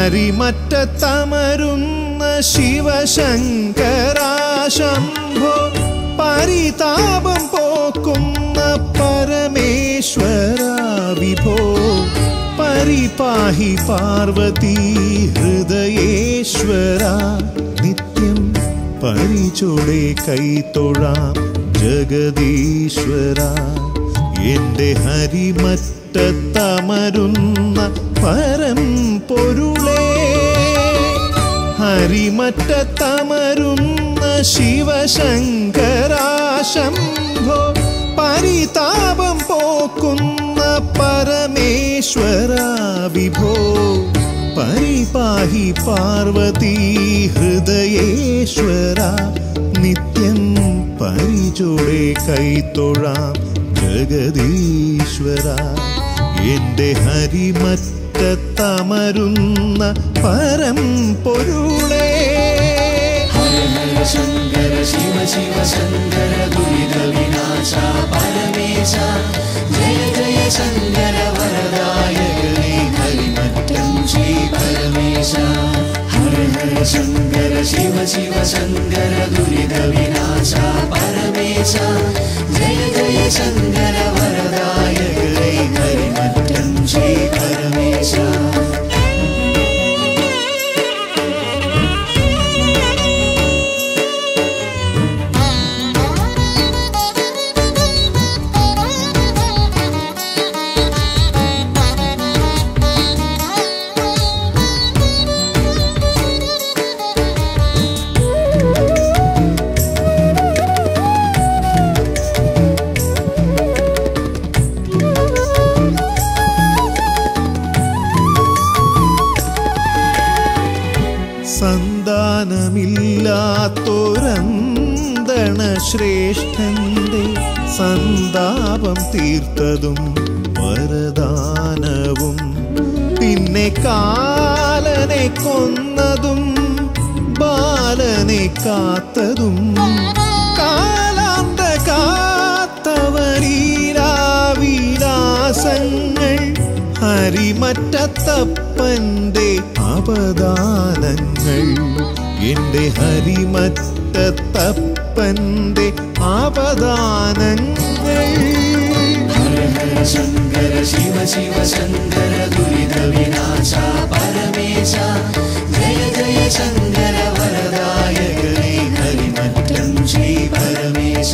ഹരിമറ്റത്തമരുന്ന ശിവശങ്കരാശംഭോ പരിതാപം പോക്കുന്ന പരമേശ്വര വിഭോ പരിപാഹി പാർവതി ഹൃദയേശ്വര നിത്യം പരിചോടെ കൈത്തൊഴാം ജഗദീശ്വര എന്റെ ഹരിമറ്റത്തമരുന്ന പരം പൊരുളേ ഹരിമറ്റത്തമരുന്ന ശിവശങ്കരാശംഭോ പരിതാപം പോക്കുന്ന പരമേശ്വര വിഭോ പരിപാഹി പാർവതി ഹൃദയേശ്വര നിത്യം പരിചോടെ കൈത്തൊഴാം ജഗദീശ്വര എന്റെ ഹരിമറ്റത്തമരുന്ന പരം പൊരുളേ ശങ്കര ശിവ ശിവ ശങ്കര ദുരിത വിനാശ പരമേശ ജയ ജയ ശങ്കര വരദായകനേ ഹരിമറ്റം ശ്രീ പരമേശ ഹര ഹര ശങ്കര ശിവ ശിവ ശങ്കര ദുരിത വിനാശ പരമേശ ജയ ജയ ശങ്കര വരദായകനേ ഹരിമറ്റം ശ്രീ പരമേശ സന്താനമില്ലാത്തൊരന്തണ ശ്രേഷ്ഠന്റെ സന്താപം തീർത്തതും വരദാനവും പിന്നെ കാലനെ കൊന്നതും ബാലനെ കാത്തതും കാലാന്ത കാത്തവരീരാവിലാസങ്ങൾ ഹരിമറ്റത്തപ്പന്റെ അപദാനങ്ങൾ എന്റെ ഹരിമറ്റത്തപ്പന്റെ അപദാനങ്ങൾ ശങ്കര ശിവ ശിവ ശങ്കര ദുരിത വിനാശ പരമേശ ജയ ജയ ശങ്കര വരദായകനേ ഹരിമറ്റം ശ്രീ പരമേശ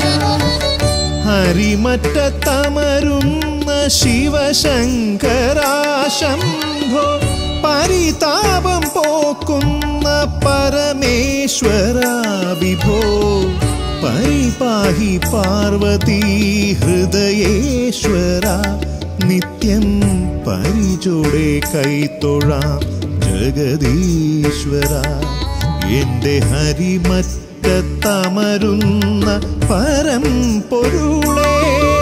ഹരിമറ്റത്തമരുന്ന ശിവശങ്കരാശംഭോ പരിതാപം പോക്കുന്ന പരമേശ്വര വിഭോ പരിപാഹി പാർവതി ഹൃദയേശ്വര നിത്യം പരിചോടെ കൈത്തൊഴാം ജഗദീശ്വര എന്റെ ഹരിമറ്റത്തമരുന്ന പരം പൊരുളേ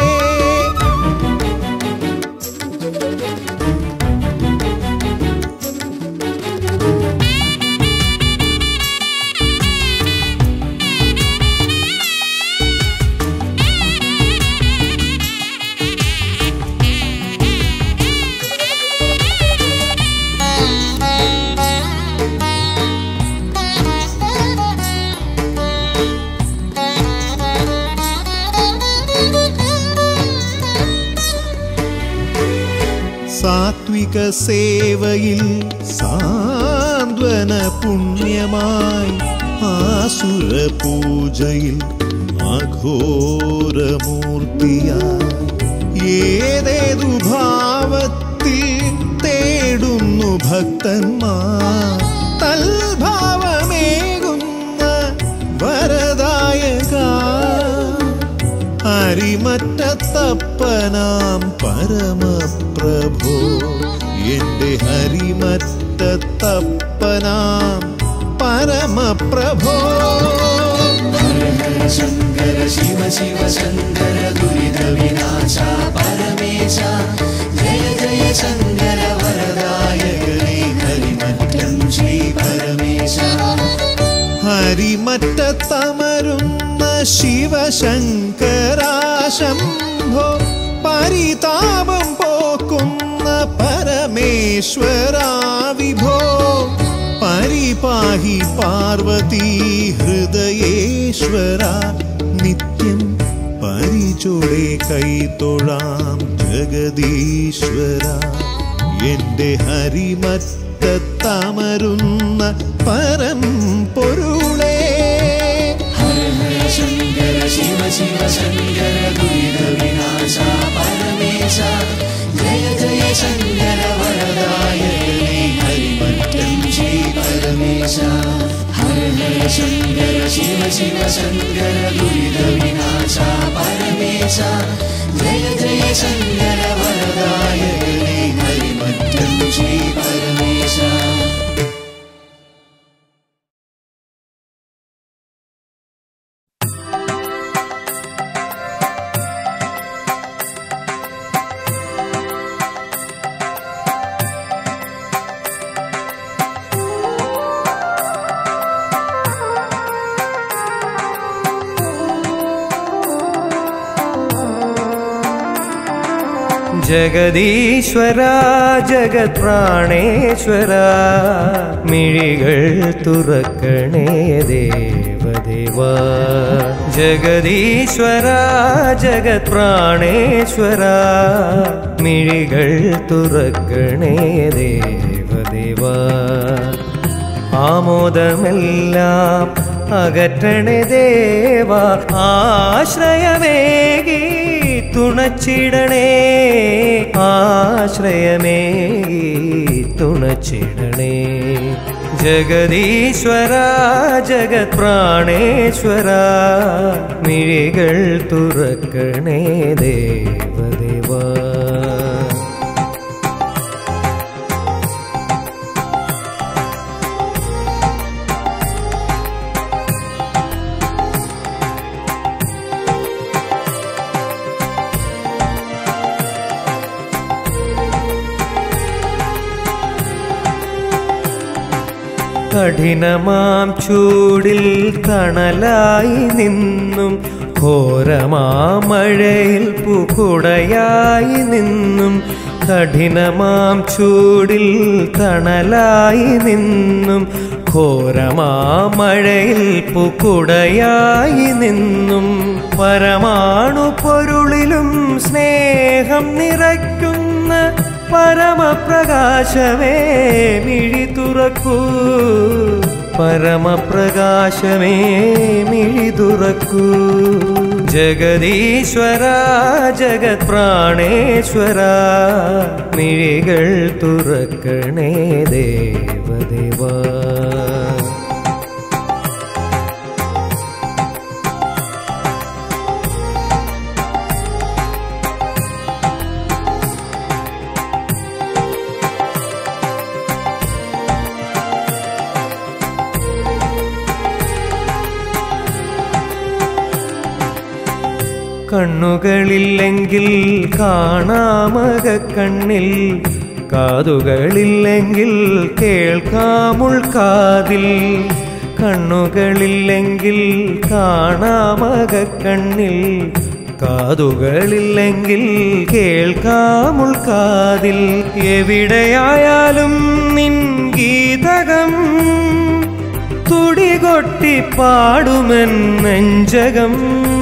സാത്വിക സേവയിൽ സാന്ത്വന പുണ്യമായി ആസുര പൂജയിൽ അഘോരമൂർത്തിയായി ഏതേതു ഭാവത്തിൽ തേടുന്നു ഭക്തന്മാർ തൽഭാവമേകുന്ന വരദായക ഹരിമറ്റത്തപ്പനാം പരമപ്രഭോ എന്റെ ഹരിമറ്റത്തപ്പനാം പരമപ്രഭോ ശങ്കര ശിവ ശിവ ശങ്കര ദുരിത വിനാശ പരമേശ ജയ ജയ ശങ്കര വരദായകനേ ഹരിമറ്റം ശ്രീ പരമേശ ഹരിമറ്റത്തമരുന്ന ശിവശങ്കരാശംഭോ പരിതാപം പോക്കുന്ന പരമേശ്വര വിഭോ പാഹി പാർവതി ഹൃദയേശ്വര നിത്യം പരിചോടെ കൈതൊഴാം ജഗദീശ്വര എന്റെ ഹരിമറ്റത്തമരുന്ന പരം പൊരുളേ ഹര ഹര ശങ്കര ശിവ ശിവ ശങ്കര ദുരിത വിനാശ പരമേശ ജയ ജയ ശങ്കര വരദായകനേ ഹരിമറ്റം ശ്രീ പരമേശ ഹര ഹര ശങ്കര ശിവ ശിവ ശങ്കര ദുരിത വിനാശ പരമേശ ജയ ജയ ശങ്കര വരദായകനേ ഹരിമറ്റം ശ്രീ പരമേശ ജഗദീശ്വര ജഗത് പ്രാണേശ്വര മിഴികൾ തുറക്കണേ ദേവദേവ ജഗദീശ്വര ജഗത് പ്രാണേശ്വര മിഴികൾ തുറക്കണേ ദേവദേവ ആമോദമെല്ലാം അകറ്റണേ ദേവ ആശ്രയമേകി തുണച്ചിടണേ ആശ്രയമേകി തുണച്ചിടണേ ജഗദീശ്വര ജഗത് പ്രാണേശ്വര മിഴികൾ തുറക്കണേ ദേവദേവ കഠിനമാം ചൂടിൽ തണലായി നിന്നും ഘോരമാമഴയിൽ പുകുടയായി നിന്നും കഠിനമാം ചൂടിൽ തണലായി നിന്നും ഘോരമാമഴയിൽ പുകുടയായി നിന്നും പരമാണു പൊരുളിലും സ്നേഹം നിറയ്ക്കുന്ന പരമപ്രകാശമേ മിഴി തുറക്കൂ പരമപ്രകാശമേ മിഴി തുറക്കൂ ജഗദീശ്വര ജഗത് പ്രാണേശ്വര മിഴികൾ തുറക്കണേ ദേവദേവ കണ്ണുകളില്ലെങ്കിൽ കാണാമക കണ്ണിൽ കാതുകളില്ലെങ്കിൽ കേൾക്കാമുൾ കാതിൽ കണ്ണുകളില്ലെങ്കിൽ കാണാമക കണ്ണിൽ കാതുകളില്ലെങ്കിൽ കേൾക്കാമുൾ കാതിൽ എവിടെയായാലും നിൻ ഗീതകം തുടികൊട്ടി പാടുമെൻ നെഞ്ചകം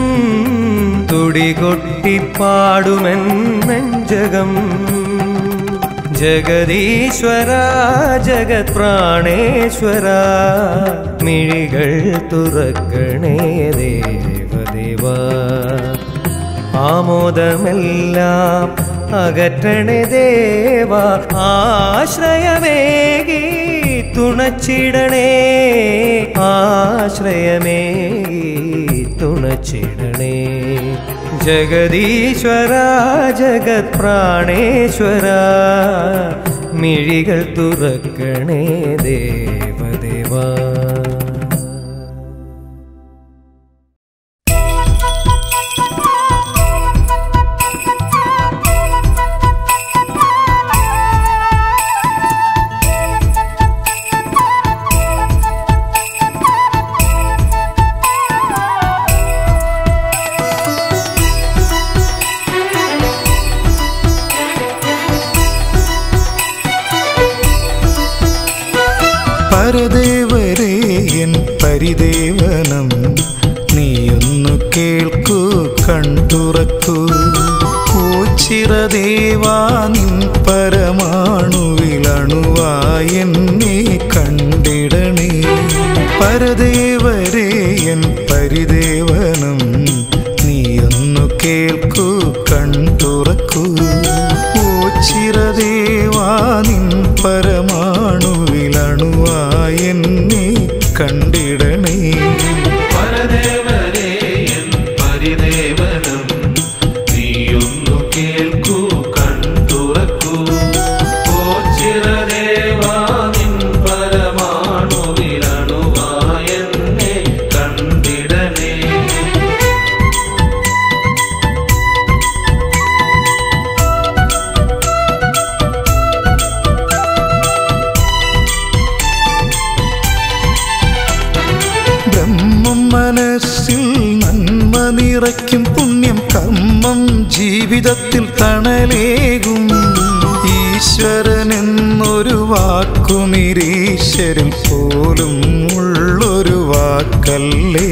തുടികൊട്ടി പാടുമെൻ നെഞ്ചകം ജഗദീശ്വര ജഗത് പ്രാണേശ്വര മിഴികൾ തുറക്കണേ ദേവദേവ ആമോദമെല്ലാം അകറ്റണേ ദേവ ആശ്രയമേകി തുണച്ചിടണേ ആശ്രയമേകി തുണച്ചിടണേ ജഗദീശ്വര ജഗത് പ്രാണേശ്വര മിഴികൾ തുറക്കണേ ദേവദേവ പരദേവ പരിദേവനം നീയൊന്നു കേൾക്കൂ കണ്ടുറക്കൂ ഓച്ചിറദേവാ നിൻ പരമാണുവിലണുവായെന്നെ കണ്ടിടണേ പരദേവരേ എൻ പരിദേവനം നീയൊന്നു കേൾക്കൂ കണ്ടുറക്കൂ ഓച്ചിറദേവാ നിൻ പരമാണുവിലണുവായെന്നെ കണ്ടിടണേ പരദേവരേ എൻ പരിദേവനം നീയൊന്നു കേൾക്കൂ കണ്ടുറക്കൂ ഓ ചിരദേവാ നിൻ പരമാണുവിലണുവായെന്നെ കണ്ടിടനേ ബ്രഹ്മം മനസ്സിൽ നന്മ നിറയ്ക്കും പുണ്യം കർമ്മം ജീവിതത്തിൽ തണലേകും ഈശ്വരൻ എന്നൊരു വാക്കു നിരീശ്വരൻ പോലും ഉള്ളൊരു വാക്കല്ലേ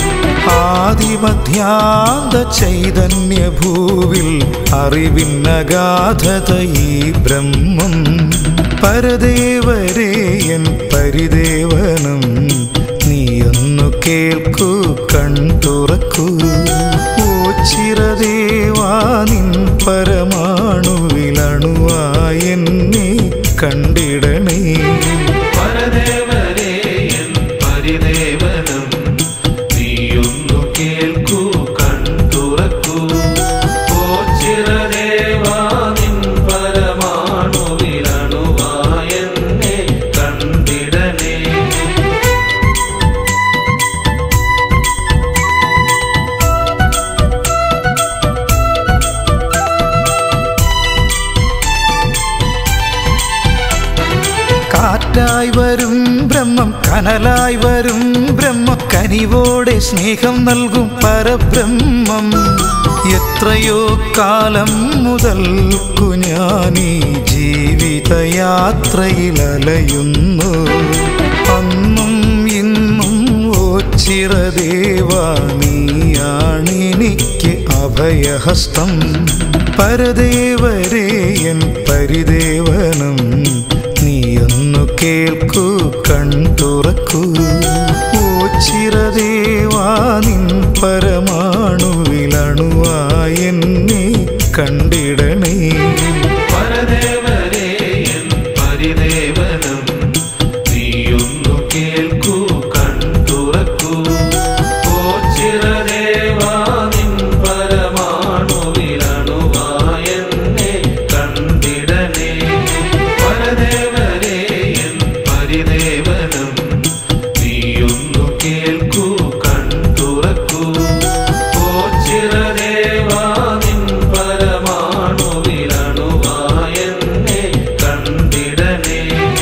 ആദിമധ്യാന്ത ചൈതന്യ ഭൂവിൽ അറിവിന്നഗാധത ഈ ബ്രഹ്മം പരദേവരേ എൻ പരിദേവനം നീയൊന്നു കേൾക്കൂ കണ്ടുറക്കൂ ഓ ചിരദേവാ നിൻ പരമാണുവിലണുവായെന്നെ കണ്ടിടണേ പരദേവരേ എൻ പരിദേവനം നീയൊന്നു കേൾക്കൂ കണ്ടുറക്കൂ ഓ ചിരദേവാ നിൻ പരമാണുവിലണുവായെന്നെ കണ്ടിടനേ കാറ്റായി വരും ബ്രഹ്മം കനലായി വരും ബ്രഹ്മ കനിവോടെ സ്നേഹം നൽകും പരബ്രഹ്മം എത്രയോ കാലം മുതൽക്കു ഞാനീ ജീവിതയാത്രയിൽ അലയുന്നു അന്നും ഇന്നും ഓച്ചിറദേവാ നീയാണെനിക്ക് അഭയഹസ്തം പരദേവരേ എൻ പരിദേവനം നീയൊന്നു കേൾക്കൂ കണ്ടുറക്കൂ ഓ ചിരദേവാ നിൻ പരമാണുവിലണുവായെന്നെ കണ്ടിടണേ പരദേവരേ എൻ പരിദേവനം നീയൊന്നു കേൾക്കൂ കണ്ടുറക്കൂ ഓ ചിരദേവാ നിൻ പരമാണുവിലണുവായെന്നെ കണ്ടിടനേ പരദേവരേ എൻ പരിദേവനം നീയൊന്നു കേൾക്കൂ കണ്ടുറക്കൂ ഓ ചിരദേവാ നിൻ പരമാണുവിലണുവായെന്നെ കണ്ടിടനേ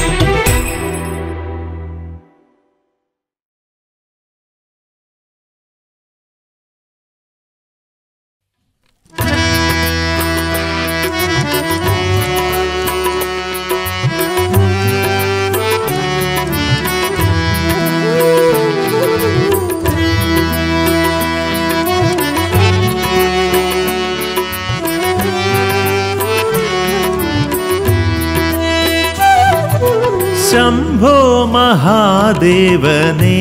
ശംഭോ മഹാദേവനേ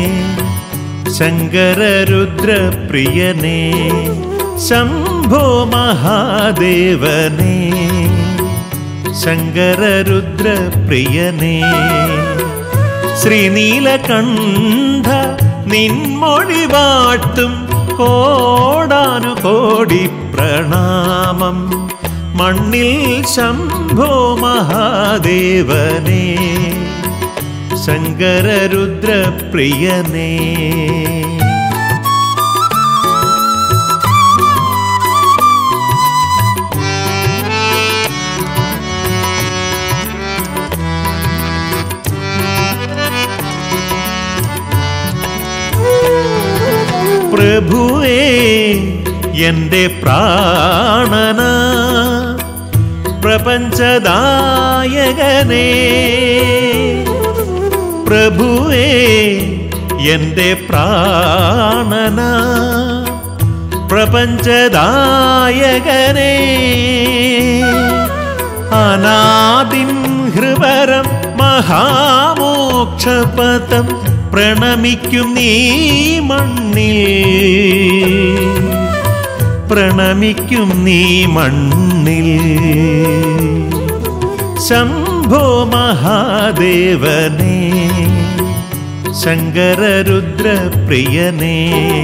ശങ്കരരുദ്രപ്രിയനേ ശംഭോ മഹാദേവനേ ശങ്കരരുദ്രപ്രിയനേ ശ്രീനീലകണ്ഠ നിൻമൊഴി വാട്ടും കോടാനു കോടി പ്രണാമം മണ്ണിൽ ശംഭോ മഹാദേവനേ ശങ്കരരുദ്രപ്രിയനേ പ്രഭുവേ എൻ്റെ പ്രാണന പ്രപഞ്ചദായകനേ പ്രഭുവേ എൻ്റെ പ്രാണന പ്രപഞ്ചദായകനേ അനാദിൻ ഹൃപരം മഹാമോക്ഷപദം പ്രണമിക്കും നീ മണ്ണിൽ പ്രണമിക്കും നീ മണ്ണിൽ ശംഭോ മഹാദേവനേ ശങ്കരരുദ്രപ്രിയനേ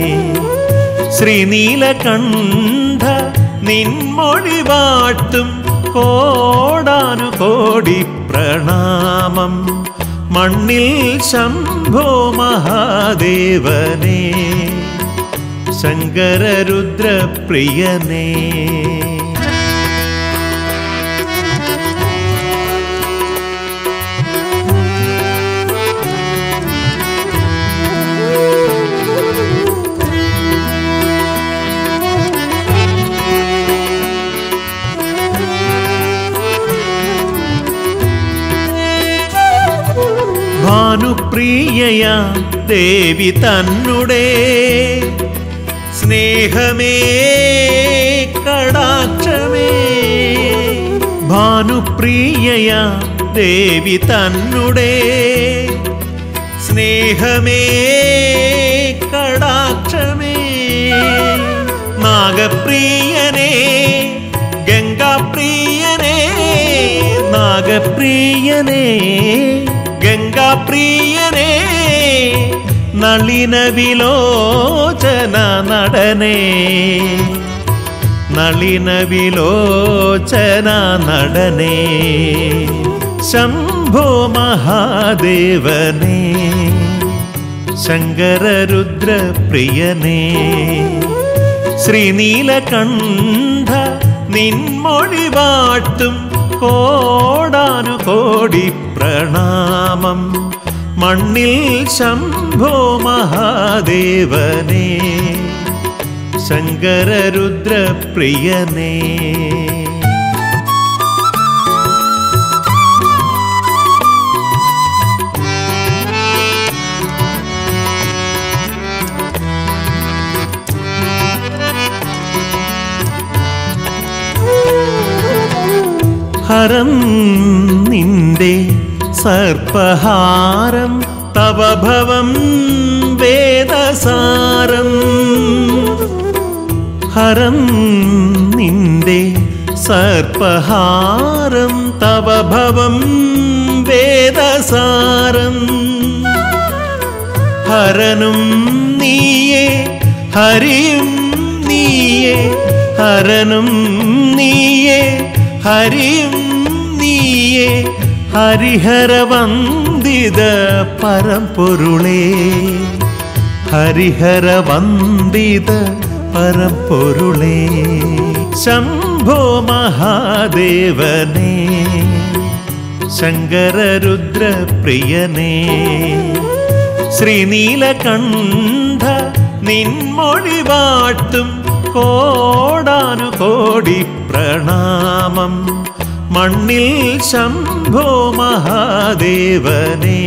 ശ്രീനീലകണ്ഠ നിൻമൊഴി വാട്ടും കോടാനു കോടി പ്രണാമം മണ്ണിൽ ശംഭോ മഹാദേവനേ ശങ്കരരുദ്രപ്രിയനേ ഭാനുപ്രിയയ ദേവി തന്നുടേ സ്നേഹമേ കടാക്ഷമേ ഭാനുപ്രിയയ ദേവി തന്നുടേ സ്നേഹമേ കടാക്ഷമേ നാഗപ്രിയനേ ഗംഗാപ്രിയനേ നാഗപ്രിയനേ ഗംഗാപ്രിയനേ നളിന വിലോചന നടനേ നളിന വിലോചന നടനേ ശംഭോ മഹാദേവനേ ശങ്കരരുദ്രപ്രിയനേ ശ്രീനീലകണ്ഠ നിൻമൊഴി വാട്ടും കോടാനു കോടി പ്രണാമം മണ്ണിൽ ശംഭോ മഹാദേവനേ ശങ്കരരുദ്രപ്രിയനേ ഹരം നിന്റെ സർപ്പഹാരം തവ ഭവം വേദസാരം ഹരം നിന്റെ സർപ്പഹാരം തവ ഭവം വേദസാരം ഹരനും നീയേ ഹരിയും നീയേ ഹരനും നീയേ ഹരിയും നീയേ ഹരിഹരവന്ദിത പരമ്പൊരുളേ ഹരിഹരവന്ദിത പരമ്പൊരുളേ ശംഭോ മഹാദേവനേ ശങ്കരരുദ്രപ്രിയനേ ശ്രീനീലകണ്ഠ നിൻമൊഴി വാട്ടും കോടാനു കോടി പ്രണാമം മണ്ണിൽ ശംഭോ മഹാദേവനേ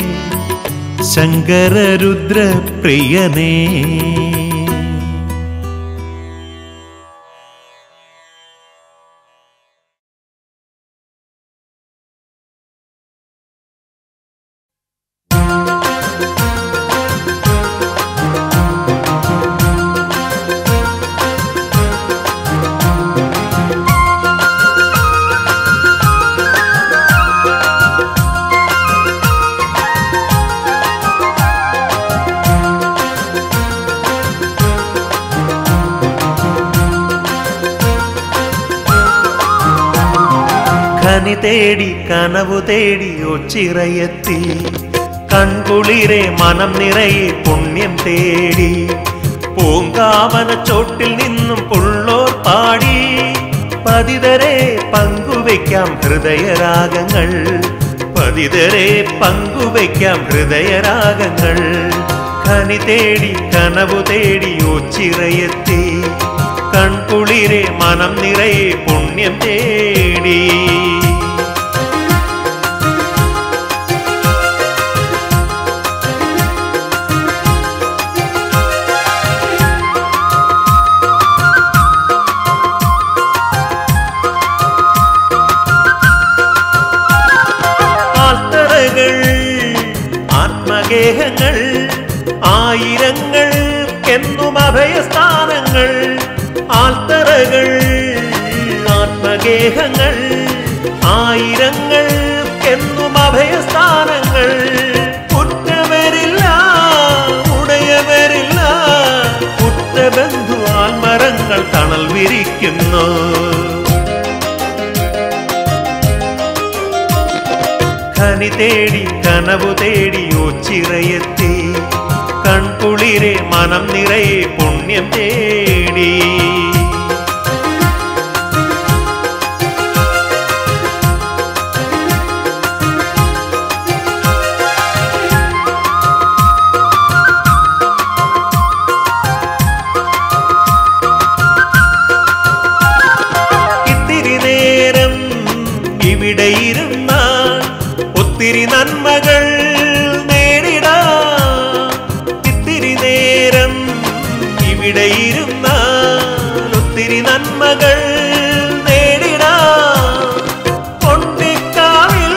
ശങ്കരരുദ്രപ്രിയനേ കനി തേടി കനവു തേടി ഒച്ചിറയെത്തി കൺകുളിരെ മനം നിറയെ പുണ്യം തേടി പൂങ്കാവന ചോട്ടിൽ നിന്നും പുള്ളോർ പാടി പതിതരെ പങ്കുവയ്ക്കാം ഹൃദയരാഗങ്ങൾ പതിതരെ പങ്കുവയ്ക്കാം ഹൃദയരാഗങ്ങൾ കനി തേടി കനവു തേടി ഒച്ചിറയെത്തി കൺകുളിരെ മനം നിറയെ പുണ്യം തേടി ആത്മഗേഹങ്ങൾ ആയിരങ്ങൾക്കെന്നും അഭയസ്ഥാനങ്ങൾ ആൽത്തറകൾ ആത്മഗേഹങ്ങൾ ആയിരങ്ങൾക്കെന്നും അഭയസ്ഥാനങ്ങൾ കുറ്റവരില്ല ഉടയവരില്ല കുറ്റബന്ധു ആൽമരങ്ങൾ തണൽ വിരിക്കുന്നു ഖനി തേടി കനവു തേടി ഒച്ചിറയെത്തി കൺകുളിരെ മനം നിറയെ പുണ്യം തേടി ഇത്തിരി നേരം ഇവിടെ ഇരുന്നാൽ ഒത്തിരി നന്മകൾ നേടിടാം ഇത്തിരി നേരം ഇവിടെ ഇരുന്നാൽ ഒത്തിരി നന്മകൾ നേടിടാം കൊണ്ടിക്കാവിൽ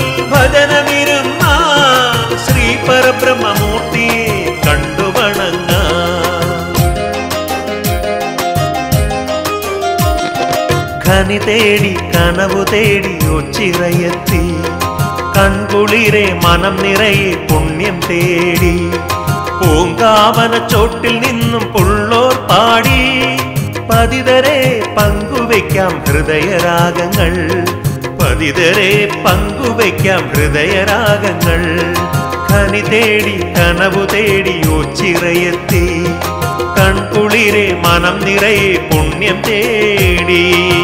ഭജനമിരുന്നാൽ ശ്രീ പരബ്രഹ്മമൂർത്തിയെ കണ്ടുവണങ്ങാം ഖനി തേടി കനവു തേടി ഒച്ചിറയെത്തി കൺകുളിരെ മനം നിറയെ പുണ്യം തേടി പൂങ്കാവന ചോട്ടിൽ നിന്നും പുള്ളോർ പാടി പതിതരെ പങ്കുവയ്ക്കാം ഹൃദയരാഗങ്ങൾ പതിതരെ പങ്കുവയ്ക്കാം ഹൃദയരാഗങ്ങൾ ഖനി തേടി കനവു തേടി ഒച്ചിറയെത്തി കൺകുളിരെ മനം നിറയെ പുണ്യം തേടി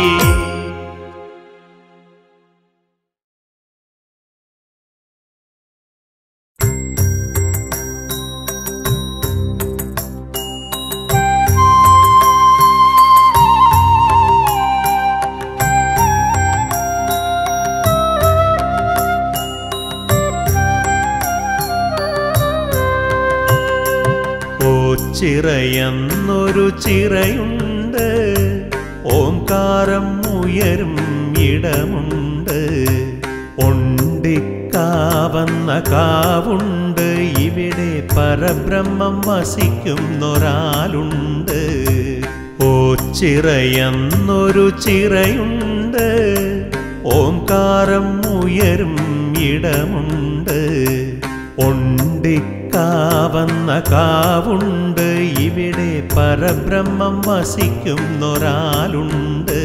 ഓച്ചിറയെന്നൊരു ചിറയുണ്ട് ഓംകാരം ഉയരും ഇടമുണ്ട് ഒണ്ടിക്കാവന്ന കാവുണ്ട് ഇവിടെ പരബ്രഹ്മം വസിക്കുന്നൊരാളുണ്ട് ഓച്ചിറയെന്നൊരു ചിറയുണ്ട് ഓംകാരം ഉയരും ഇടമുണ്ട് ഒണ്ടിക്കാവന്ന കാവുണ്ട് ഇവിടെ പരബ്രഹ്മം വസിക്കുന്നൊരാളുണ്ട്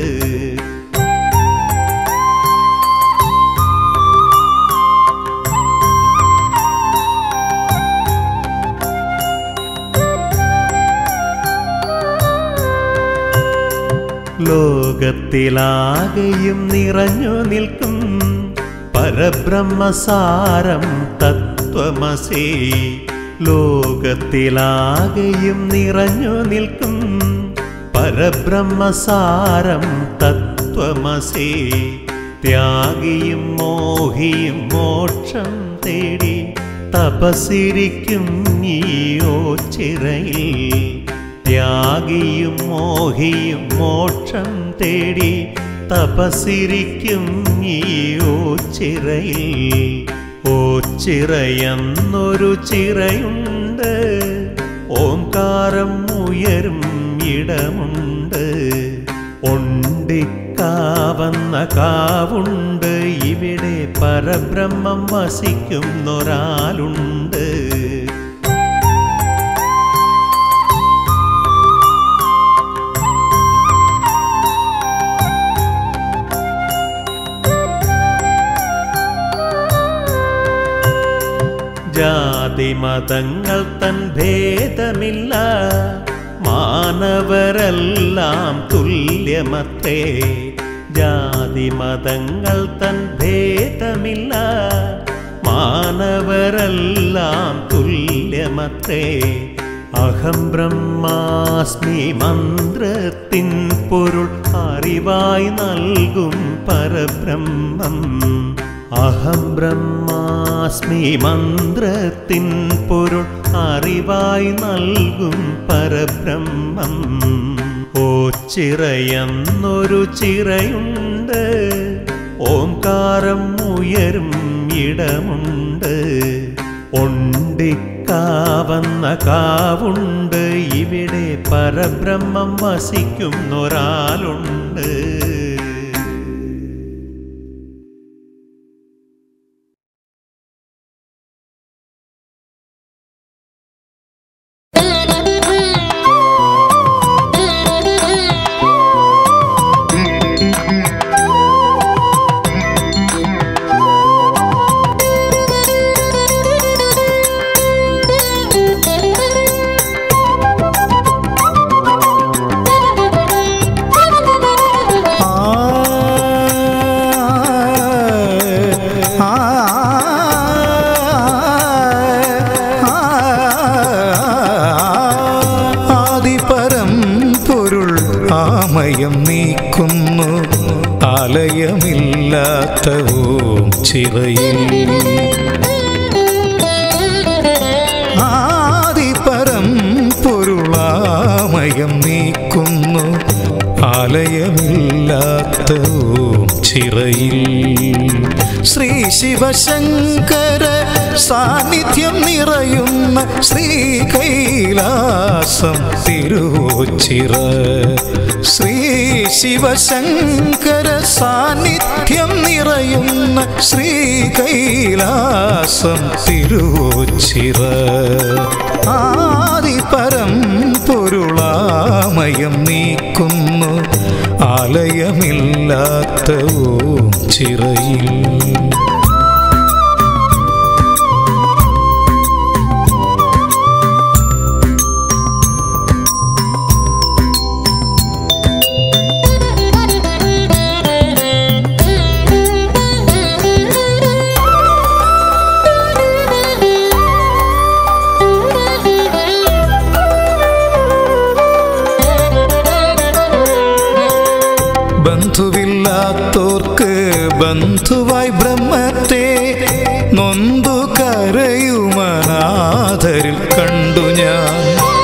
ലോകത്തിലാകെയും നിറഞ്ഞു നിൽക്കും പരബ്രഹ്മസാരം തത്വമസി ലോകത്തിലാകെയും നിറഞ്ഞു നിൽക്കും പരബ്രഹ്മസാരം തത്വമസി ത്യാഗിയും മോഹിയും മോക്ഷം തേടി തപസിരിക്കും നീയോ ചിറയിൽ ത്യാഗിയും മോഹിയും മോക്ഷം തേടി തപസിരിക്കും നീയോ ചിറയിൽ ഓ ചിറയെന്നൊരു ചിറയുണ്ട് ഓംകാരം ഉയരും ഇടമുണ്ട് ഒണ്ടിക്കാവന്ന കാവുണ്ട് ഇവിടെ പരബ്രഹ്മം വസിക്കുന്നൊരാളുണ്ട് ജാതി മതങ്ങൾ തൻ ഭേദമില്ല മാനവരെല്ലാം തുല്യമത്രേ ജാതി മതങ്ങൾ തൻ ഭേദമില്ല മാനവരെല്ലാം തുല്യമത്രേ അഹം ബ്രഹ്മാസ്മി മന്ത്രത്തിൻ പൊരുൾ അറിവായി നൽകും പരബ്രഹ്മം അഹം ബ്രഹ്മാസ്മി മന്ത്രത്തിൻ പൊരുൾ അറിവായി നൽകും പരബ്രഹ്മം ഓ ചിറയെന്നൊരു ചിറയുണ്ട് ഓംകാരം ഉയരും ഇടമുണ്ട് ഒണ്ടിക്കാവന്ന കാവുണ്ട് ഇവിടെ പരബ്രഹ്മം വസിക്കുന്നൊരാളുണ്ട് ആദിപരം പൊരുൾ ആമയം നീക്കുന്നു ആലയമില്ലാത്ത ഓം ചിറയിൽ ആദിപരം പൊരുളാമയം നീക്കുന്നു ആലയമില്ലാത്ത ഓം ചിറയിൽ ശ്രീ ശിവശങ്കര സാന്നിധ്യം നിറയുന്ന ശ്രീ കൈലാസം തിരുവോച്ചിറ ശ്രീ ശിവശങ്കര സാന്നിധ്യം നിറയുന്ന ശ്രീ കൈലാസം തിരുവോച്ചിറ ആദിപരം പൊരുളാമയം നീക്കുന്നു ആലയമില്ലാത്ത ഓം ചിറയിൽ ബന്ധുവില്ലാത്തോർക്ക് ബന്ധുവായി ബ്രഹ്മത്തെ നൊന്തു കരയുമനാഥരിൽ കണ്ടു ഞാൻ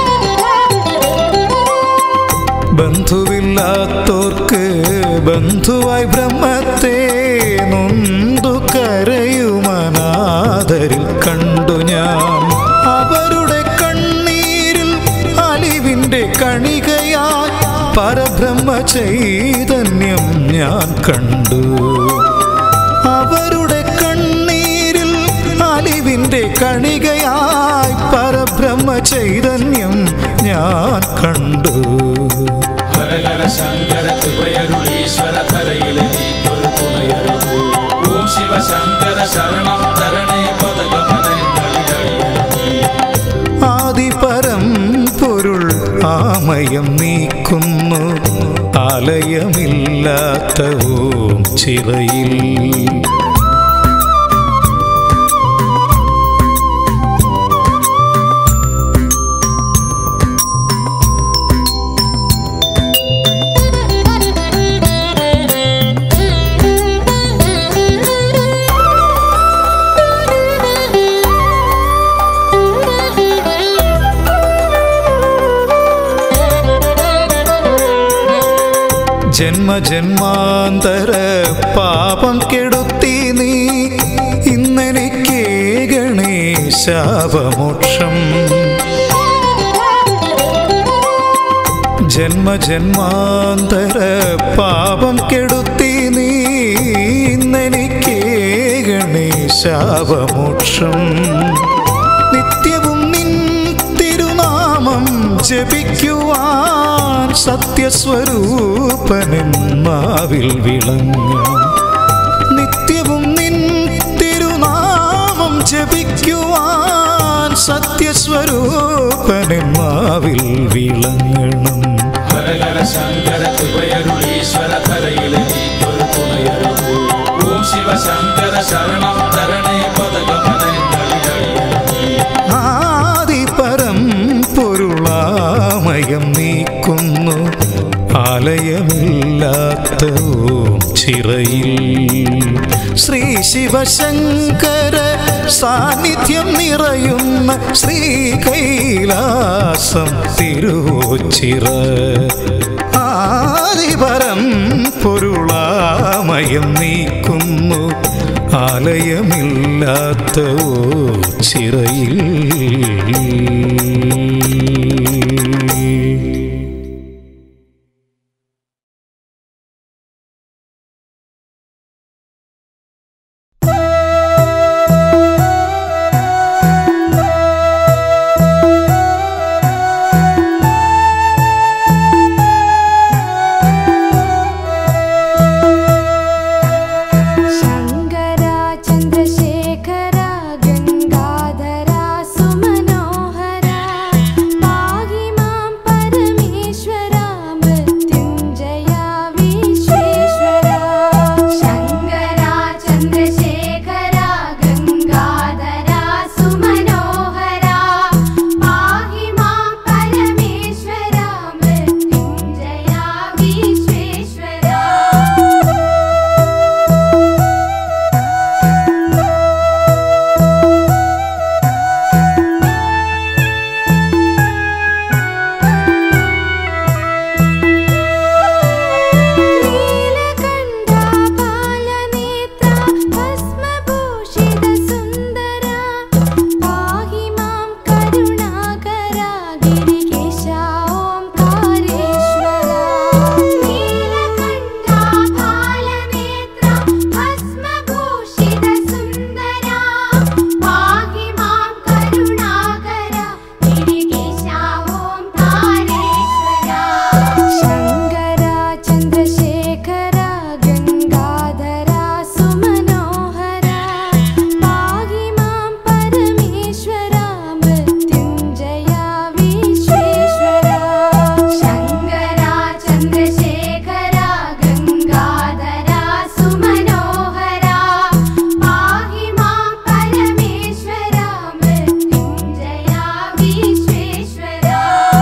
ബന്ധുവില്ലാത്തോർക്ക് ബന്ധുവായി ബ്രഹ്മത്തെ നൊന്തു കരയുമനാഥരിൽ കണ്ടു ഞാൻ അവരുടെ കണ്ണീരിൽ അലിവിൻ്റെ കണികയായി പരബ്രഹ്മ ചൈതന്യം ഞാൻ കണ്ടു അവരുടെ കണ്ണീരിൽ അലിവിൻ്റെ കണികയായി പരബ്രഹ്മ ചൈതന്യം ഞാൻ കണ്ടു ഹരഹര ശങ്കര കൃപയരുളീശ്വര കരയിലെ നീക്കൊരു തുണയരുളൂ ഓം ശിവശങ്കര ശരണം തരണേ പദകമനേ ആദിപരം പൊരുൾ ആമയം നീക്കുന്നു ആലയമില്ലാത്ത ഓം ചിറയിൽ ജന്മജന്മാന്തര പാപം കെടുത്തി നീ ഇന്നെനിക്ക് ഗണേശാപമോക്ഷം ജന്മജന്മാന്തര പാപം കെടുത്തി നീ ഇന്നെനിക്ക് ഗണേശാപമോക്ഷം നിത്യവും നിൻ തിരുനാമം ജപിക്കുവാൻ സത്യസ്വരൂപനെന്നാവിൽ വിളങ്ങാം നിത്യവും നിൻ തിരുനാമം ജപിക്കുവാൻ സത്യസ്വരൂപനെന്നാവിൽ വിളങ്ങണം ഹരഹര ശങ്കര കൃപയരുളീശ്വര കരയിലെ നീക്കൊരു തുണയരുളൂ ഓം ശിവശങ്കര ശരണം തരണേ പദകമനേ ആദിപരം പൊരുളാമയം നീക്കുന്നു ആലയമില്ലാത്ത ഓം ചിറയിൽ ശ്രീ ശിവശങ്കര സാന്നിധ്യം നിറയുന്ന ശ്രീ കൈലാസം തിരുവോച്ചിറ ആദിപരം പൊരുളാമയം നീക്കുന്നു ആല വലയമില്ലാത്ത ചിറയിൽ शङ्करा चन्द्रशेखरा गङ्गाधरा सुमनोहरा पाहि मां परमेश्वरा मृत्युञ्जया विश्वेश्वरा शङ्करा चन्द्रशेखरा गङ्गाधरा सुमनोहरा पाहि मां परमेश्वरा मृत्युञ्जया विश्वेश्वरा नीलकण्ठा बालनेत्रा भस्मभूषितसुन्दरा पाहि मां करुणाकरा गिरिकेशा ओङ्कारेश्वरा नीलकण्ठा बालनेत्रा भस्मभूषितसुन्दरा पाहि मां करुणाकरा गिरिकेशा ओङ्कारेश्वरा शङ्करा चन्द्रशेखरा गङ्गाधरा सुमनोहरा पाहि मां परमेश्वरा मृत्युञ्जया विश्वेश्वरा शङ्करा चन्द्रशेखरा गङ्गाधरा सुमनोहरा पाहि मां परमेश्वरा मृत्युञ्जया विश्वेश्वरा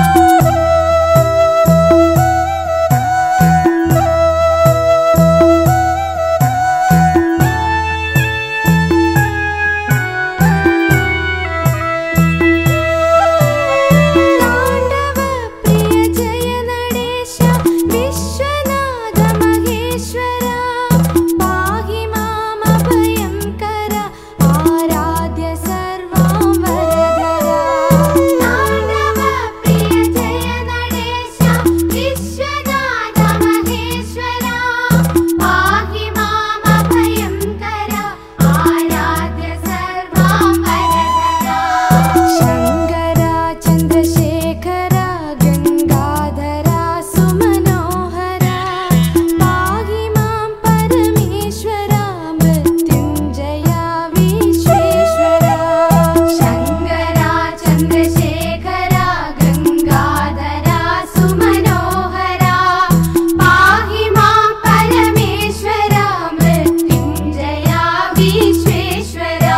ताण्डवप्रिय जय नडेश विश्वनाथ महेश्वरा पाहि मामभयं कर आराध्य सर्वां वरदरा ताण्डवप्रिय जय नडेश विश्वनाथ महेश्वरा पाहि मामभयं कर आराध्य सर्वां वरदरा शङ्करा चन्द्रशेखरा गङ्गाधरा सुमनोहरा पाहि मां परमेश्वरा मृत्युञ्जया विश्वेश्वरा शङ्करा चन्द्रशेखरा गङ्गाधरा सुमनोहरा पाहि मां परमेश्वरा मृत्युञ्जया विश्वेश्वरा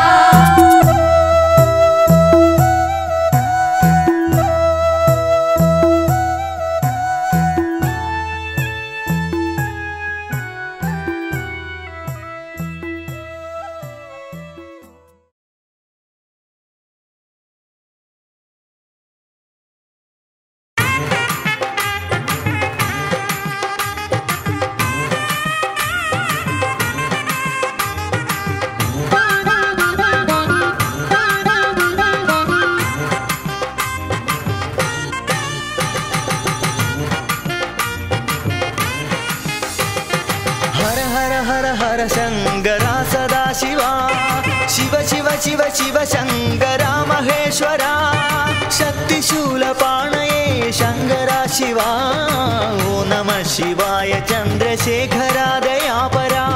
हर हर हर हर शङ्करा सदा शिवा शिव शिव शिव शिव शङ्करा महेश्वरा शक्तिशूलपाणये शङ्करा शिवा ॐ नमः शिवाय चन्द्रशेखरा दयापरा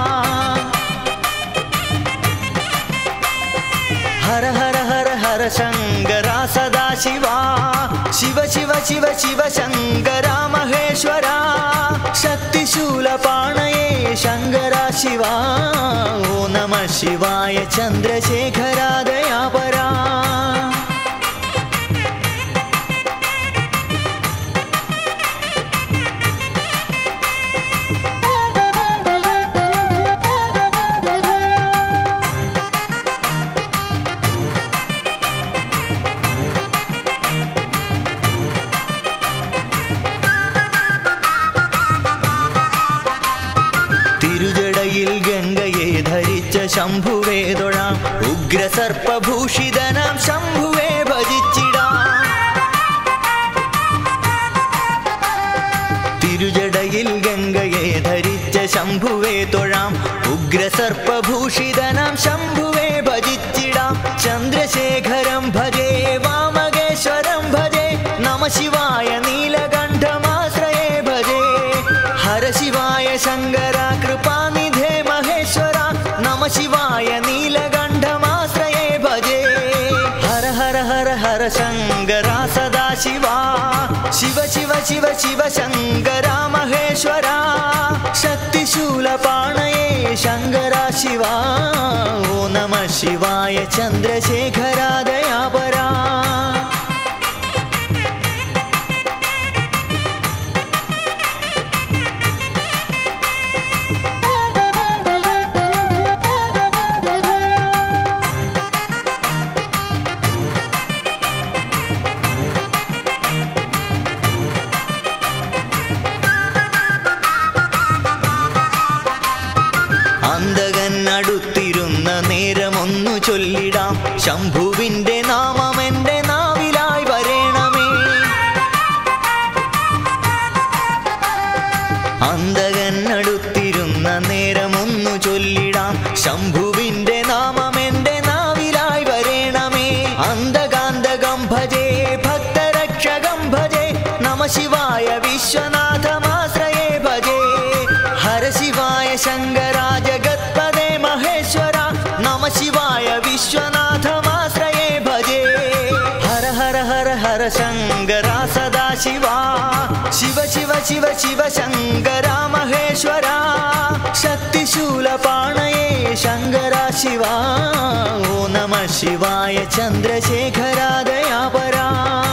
हर हर हर हर शङ्करा सदा शिवा शिव शिव शिव शिव शङ्करा महेश्वरा शक्तिशूलपाणये शङ्करा शिवा ॐ नमः शिवाय चन्द्रशेखरा दयापरा തിരുജടയിൽ ഗംഗയെ ധരിച്ച ശംഭുവേ തൊഴാം ഉഗ്രസർപ്പഭൂഷിതനാം ശംഭുവേ ഭജിച്ചിടാം തിരുജടയിൽ ഗംഗയെ ധരിച്ച ശംഭുവേ തൊഴാം ഉഗ്രസർപ്പഭൂഷിതനാം ശംഭുവേ ഭജിച്ചിടാം ചന്ദ്രശേഖരം ഭജേ വാമകേശ്വരം ഭജേ നമ ശിവായ നീലകണ്ഠമാശ്രയേ ഭജേ ഹര ശിവായ ശങ്കര കൃപാനിധേ മഹേശ്വര നമ ശിവായ നീലകണ്ഠമാശ്രയേ ഭജേ ഹര ഹര ഹര ഹര ശങ്കര സദാ ശിവാ ശിവ ശിവ ശിവ ശിവ ശങ്കര മഹേശ്വര ശക്തിശൂലപാണയേ ശങ്കര ശിവ ഓ നമ ശിവായ ചന്ദ്രശേഖര ദയാപരാ അന്തകൻ അടുത്തിരുന്ന നേരമൊന്നു ചൊല്ലിടാം ശംഭുവിന്റെ നാമം എന്റെ നാവിലായി വരേണമേ അന്തകൻ അടുത്തിരുന്ന നേരമൊന്നു ചൊല്ലിടാം ശംഭുവിന്റെ നാമം എന്റെ നാവിലായി വരേണമേ അന്തകാന്തകം ഭജേ ഭക്തരക്ഷകം ഭജേ നമ ശിവായ വിശ്വനാഥമാശ്രയേ ഭജേ ഹര ശിവായ ശങ്കര ജഗത്പദേ മഹേശ്വര നമ ശിവായ വിശ്വനാഥമാശ്രയേ ഭജേ ഹര ഹര ഹര ഹര ശങ്കര സദാ ശിവാ ശിവ ശിവ ശിവ ശിവ ശങ്കര മഹേശ്വര ശക്തിശൂലപാണയേ ശങ്കര ശിവ ഓ നമ ശിവായ ചന്ദ്രശേഖര ദയാപരാ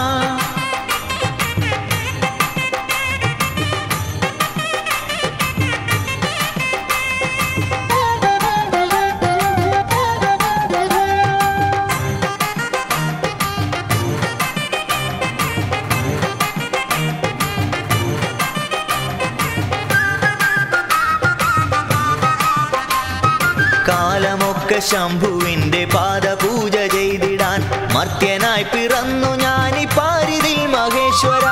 കാലമൊക്കെ ശംഭുവിന്റെ പാദപൂജ ചെയ്തിടാൻ മർത്യനായി പിറന്നു ഞാനി പാരിതിൽ മഹേശ്വര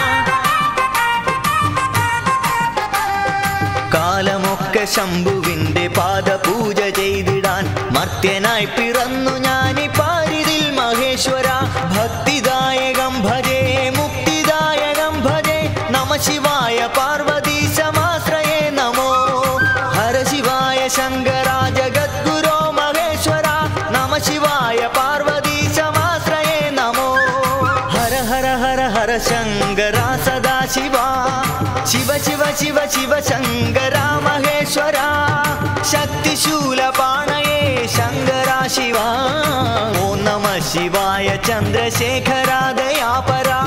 കാലമൊക്കെ ശംഭുവിന്റെ പാദപൂജ ചെയ്തിടാൻ മർത്യനായി പിറന്നു ഞാനി പാരിതിൽ മഹേശ്വര ഭക്തിദായകം ഭജേ മുക്തിദായകം ഭജേ നമ ശിവായ പാർവതീ സമാശ്രയേ നമോ ഹര ശിവായ ശങ്കര ജഗദ്ഗുരോ മഹേശ്വര നമ ശിവായ പാർവതീ സമാശ്രയേ നമോ ഹര ഹര ഹര ഹര ശങ്കര സദാ ശിവ ശിവ ശിവ ശിവ ശിവ ശങ്കര മഹേശ്വര ശക്തിശൂലപാണയേ ശങ്കര ശിവ ഓ നമ ശിവായ ചന്ദ്രശേഖര ദയാപരാ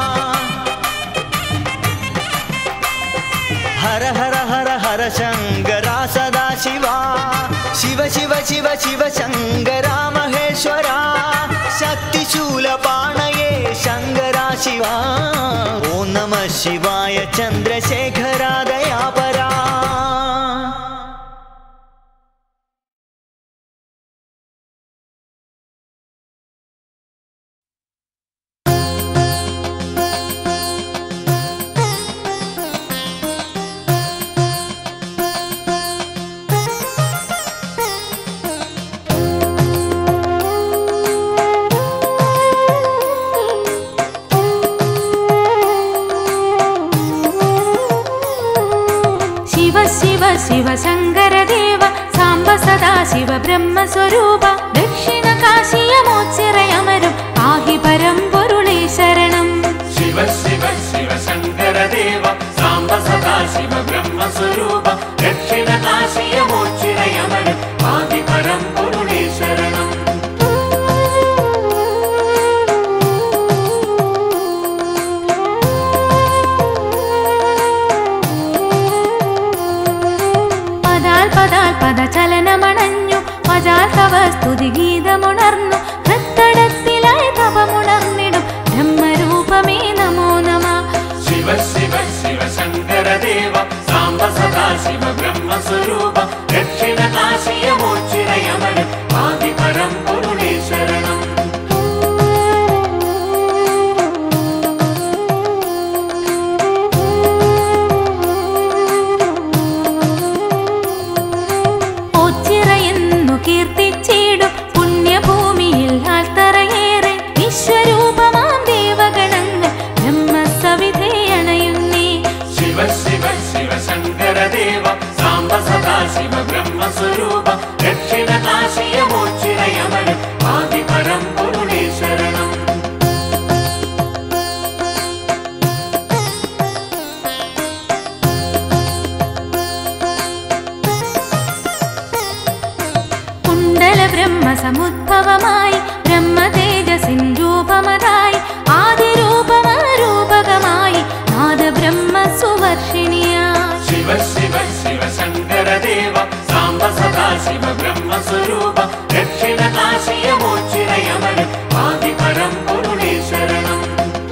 ഹര ഹര ഹര ഹര ശങ്കര സദാ ശിവ ശിവ ശിവ ശിവ ശിവ ശങ്കര മഹേശ്വര ശക്തിശൂലപാണയേ ശങ്കര ശിവ ഓ നമ ശിവായ ചന്ദ്രശേഖര ദയാപരാ ಶಿವ ಶಿವ ಶಿವ ಶಂಕರ ದೇವ ಸಾಂಬ ಸದಾ ಶಿವ ಬ್ರಹ್ಮ ಸ್ವರೂಪ ದಕ್ಷಿಣ ಕಾಶಿಯ ಮೋಚಿರയമരും പാഹി പരം പൊരുളേ ശരണം ശിവ ശിവ ശിവ ശങ്കര ദേവ സാംബ സദാ ശിവ ബ്രഹ്മസ്വരൂപ ദക്ഷിണ കാശിയ മോച്ചിരയമര ആദി പരം പൊരുളേ ശരണം പദാൽ പദാൽ പദചലനമണഞ്ഞു പജാൽ തവ സ്തുതി ഗീതമുണർന്നു ഹൃത്തടത്തിലായി തപമുണർന്നിടും ബ്രഹ്മരൂപമേ നമോ നമ ശിവ ശിവ ശിവ ശങ്കര ദേവ സാംബ സദാ ശിവ ബ്രഹ്മസ്വരൂപ ദക്ഷിണ കാശിയ മോച്ചിര കീർത്തിച്ചിടും പുണ്യഭൂമിയിൽ ആൽത്തറയേറെ വിശ്വരൂപമാം ദേവഗണങ്ങൾ ബ്രഹ്മസവിധേ അണയുന്നേ ശിവ ശിവ ശിവ ശങ്കര ദേവ സാംബ സദാ ശിവ ബ്രഹ്മ സ്വരൂപ ദക്ഷിണ കാശിയ മോച്ചിരയമന ആദി പരമ്പൊരുളേ ശരണം കുണ്ടല ബ്രഹ്മസമുദ്ഭവമായി ബ്രഹ്മതേജസിൻ രൂപമതായി ആദിരൂപമരൂപകമായി നാദബ്രഹ്മ സുവർഷിണിയായി ശിവ ശിവ ശിവ ശങ്കര ദേവ സാംബ സദാ ശിവ ബ്രഹ്മ സ്വരൂപ ദക്ഷിണ കാശിയ മോച്ചിരയമന ആദി പരമ്പൊരുളേ ശരണം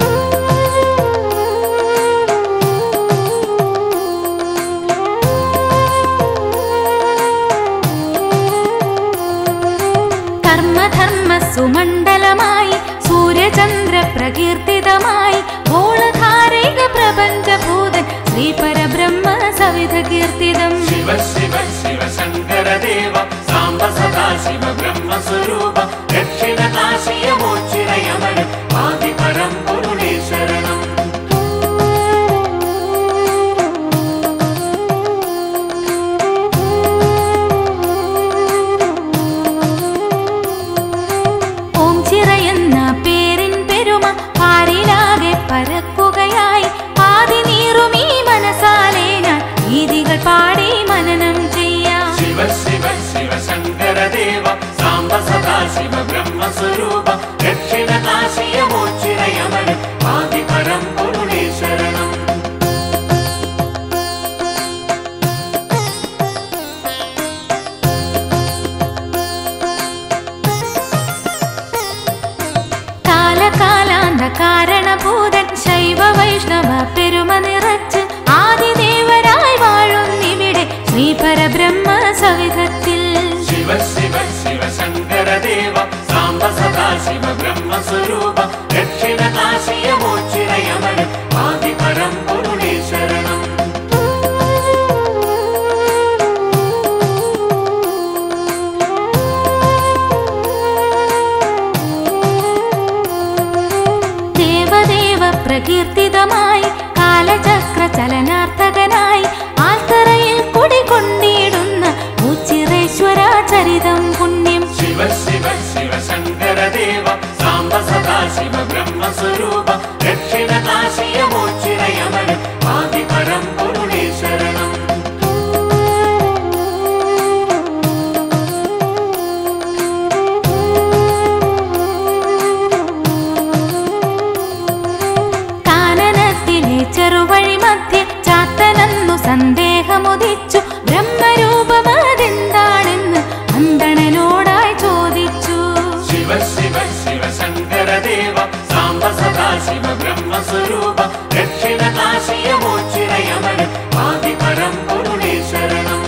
കർമ്മധർമ്മ സുമണ്ഡലമായി സൂര്യചന്ദ്ര പ്രകീർത്തിതമായി ഗോളധാരൈക പ്രപഞ്ചഭൂതൻ ശ്രീപരബ്രഹ്മ സവിധ കീർത്തിതം ശിവ ശിവ ശിവ ശങ്കര ദേവ സാംബ സദാ ശിവ ബ്രഹ്മ സ്വരൂപ ദക്ഷിണ കാശിയ മോച്ചിരയമന ആദി പരമ്പൊരുളേ ശരണം ഓം ചിറയെന്ന പേരിൻ പെരുമ പാരിലാകെ പരക്കുകയായി ആദി നീറുമീ മനസാലേ ഞാൻ ഗീതികൾ പാടി മനനം ചെയ്യാം ശിവ ശിവ ശിവ ശങ്കര ദേവ സാംബ സദാ ശിവ ബ്രഹ്മ സ്വരൂപ ദക്ഷിണ കാശിയ മോച്ചിരയമന ആദി പരമ്പൊരുളേ ശരണം കാലകാലാന്ത കാരണഭൂതൻ ശൈവ വൈഷ്ണവ പെരുമ നിറച്ച് ആദിദേവരായി വാഴുന്നിവിടെ ശ്രീപരബ്രഹ്മ സവിധത്തിൽ ശിവ ശിവ ശിവ ശങ്കര ദേവ സാംബ സദാ ശിവ ബ്രഹ്മ സ്വരൂപ ദക്ഷിണ കാശിയ മോച്ചിരയമന ആദി പരമ്പൊരുളേ ശരണം ദേവദേവ പ്രകീർത്തിതമായി കാലചക്ര ചലനാർത്ഥകനായി ആൽത്തറയിൽ കുടികൊണ്ടിടുന്ന ഉച്ചിറേശ്വര ചരിതം പുണ്യം ശിവ ശിവ ശിവ ശങ്കര ദേവ സാംബ സദാ ശിവ ബ്രഹ്മ സ്വരൂപ ദക്ഷിണ കാശിയ മോച്ചിരയമന ആദി പരമ്പൊരുളേ ശരണം കാനനത്തിലെ ചെറുവഴി മധ്യ ചാത്തനെന്നു സന്ദേഹമുദിച്ചു ബ്രഹ്മരൂപമതെന്താണെന്ന് അന്തണനോടായി ചോദിച്ചു ശിവ ശിവ ശിവ ശങ്കര ദേവ സാംബ സദാ ശിവ ബ്രഹ്മ സ്വരൂപ ദക്ഷിണ കാശിയ മോച്ചിരയമന ആദി പരമ്പൊരുളേ ശരണം